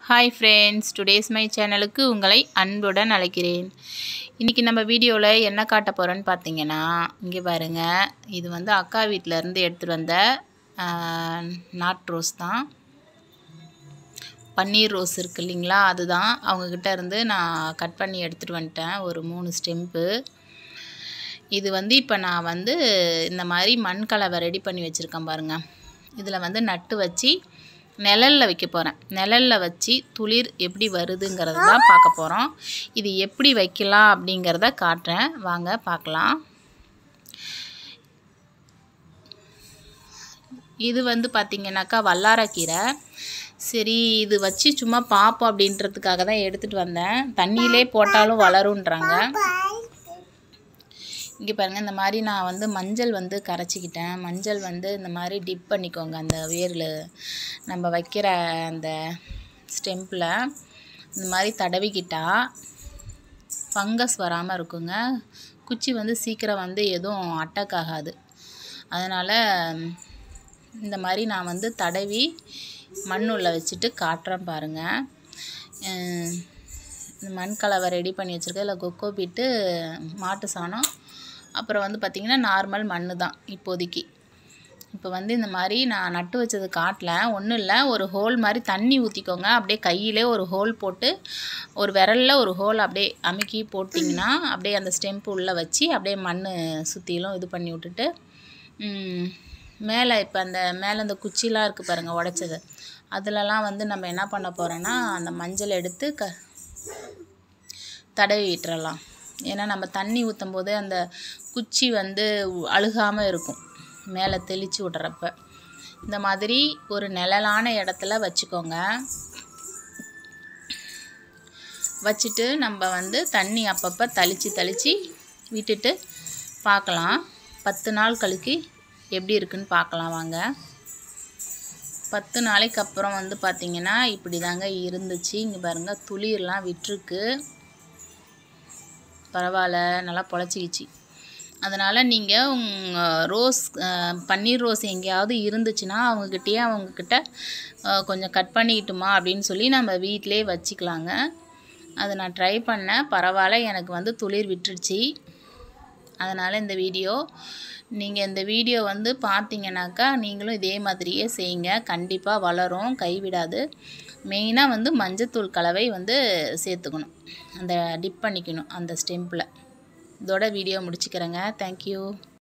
hi friends today's my சேனலுக்கு உங்களை அன்புடன் அழைக்கிறேன் இன்றைக்கி நம்ம வீடியோவில் என்ன காட்ட போகிறோன்னு பார்த்தீங்கன்னா இங்கே பாருங்கள் இது வந்து அக்கா வீட்டில் இருந்து எடுத்துகிட்டு வந்த ஆஹ், நாட் ரோஸ் தான் பன்னீர் ரோஸ் இருக்கு இல்லைங்களா அதுதான் அவங்கக்கிட்ட இருந்து நான் கட் பண்ணி எடுத்துகிட்டு வந்துட்டேன் ஒரு மூணு ஸ்டெம்ப்பு இது வந்து இப்போ நான் வந்து இந்த மாதிரி மண் கலவை ரெடி பண்ணி வச்சுருக்கேன் பாருங்கள் இதில் வந்து நட்டு வச்சு நிழலில் வைக்க போகிறேன் நிழலில் வச்சு துளிர் எப்படி வருதுங்கிறது தான் பார்க்க போகிறோம் இது எப்படி வைக்கலாம் அப்படிங்கிறத காட்டுறேன் வாங்க பார்க்கலாம் இது வந்து பார்த்திங்கனாக்கா வல்லாரக்கீரை சரி இது வச்சு சும்மா பார்ப்போம் அப்படின்றதுக்காக தான் எடுத்துகிட்டு வந்தேன் தண்ணியிலே போட்டாலும் வளருன்றாங்க இங்கே பாருங்கள் இந்த மாதிரி நான் வந்து மஞ்சள் வந்து கரைச்சிக்கிட்டேன் மஞ்சள் வந்து இந்த மாதிரி டிப் பண்ணிக்கோங்க அந்த வேரில் நம்ம வைக்கிற அந்த ஸ்டெம்பில் இந்த மாதிரி தடவிக்கிட்டா ஃபங்கஸ் வராமல் இருக்குங்க குச்சி வந்து சீக்கிரம் வந்து எதுவும் அட்டாக் ஆகாது அதனால் இந்த மாதிரி நான் வந்து தடவி மண் உள்ள வச்சுட்டு காட்டுறேன் பாருங்கள் அஹ் இந்த மண் கலவை ரெடி பண்ணி வச்சுருக்கேன் இல்லை கொக்கோ பீட்டு மாட்டு சாணம் அப்புறம் வந்து பார்த்திங்கன்னா நார்மல் மண் தான் இப்போதைக்கு இப்போ வந்து இந்த மாதிரி நான் நட்டு வச்சது காட்டல ஒன்றும் இல்லை ஒரு ஹோல் மாதிரி தண்ணி ஊற்றிக்கோங்க அப்படியே கையிலே ஒரு ஹோல் போட்டு ஒரு விரலில் ஒரு ஹோல் அப்படியே அமுக்கி போட்டிங்கன்னா அப்படியே அந்த ஸ்டெம்ப் உள்ளே வச்சு அப்படியே மண் சுற்றிலும் இது பண்ணி விட்டுட்டு ம், மேலே இப்போ அந்த மேலே அந்த குச்சிலாம் இருக்குது பாருங்கள் உடச்சது அதிலலாம் வந்து நம்ம என்ன பண்ண போகிறோன்னா அந்த மஞ்சள் எடுத்து க தடவி விட்டுறலாம் ஏன்னா நம்ம தண்ணி ஊற்றும் போது அந்த குச்சி வந்து அழுகாமல் இருக்கும் மேலே தெளித்து விட்றப்ப இந்த மாதிரி ஒரு நிழலான இடத்துல வச்சுக்கோங்க வச்சுட்டு நம்ம வந்து தண்ணி அப்பப்போ தளித்து தளித்து விட்டுட்டு பார்க்கலாம் பத்து நாள் கழிக்கு எப்படி இருக்குன்னு பார்க்கலாம் வாங்க பத்து நாளைக்கு அப்புறம் வந்து பார்த்திங்கன்னா இப்படி தாங்க இருந்துச்சு இங்கே பாருங்கள் துளிர்லாம் விட்டுருக்கு பரவாயில்ல நல்லா பொழைச்சிக்கிச்சு அதனால் நீங்கள் உங்கள் ரோஸ் அஹ், பன்னீர் ரோஸ் எங்கேயாவது இருந்துச்சுன்னா அவங்கக்கிட்டேயே அவங்கக்கிட்ட அஹ், கொஞ்சம் கட் பண்ணிக்கிட்டுமா அப்படின்னு சொல்லி நம்ம வீட்டிலே வச்சுக்கலாங்க அதை நான் ட்ரை பண்ணேன் பரவாயில்ல எனக்கு வந்து துளிர் விட்டுருச்சு அதனால் இந்த வீடியோ நீங்கள் இந்த வீடியோ வந்து பார்த்தீங்கன்னாக்கா நீங்களும் இதே மாதிரியே செய்யுங்க கண்டிப்பாக வளரும் கைவிடாது மெயினாக வந்து மஞ்சத்தூள் கலவை வந்து சேர்த்துக்கணும் அந்த டிப் பண்ணிக்கணும் அந்த ஸ்டெம்பில் இதோட வீடியோ முடிச்சுக்கிறேங்க தேங்க்யூ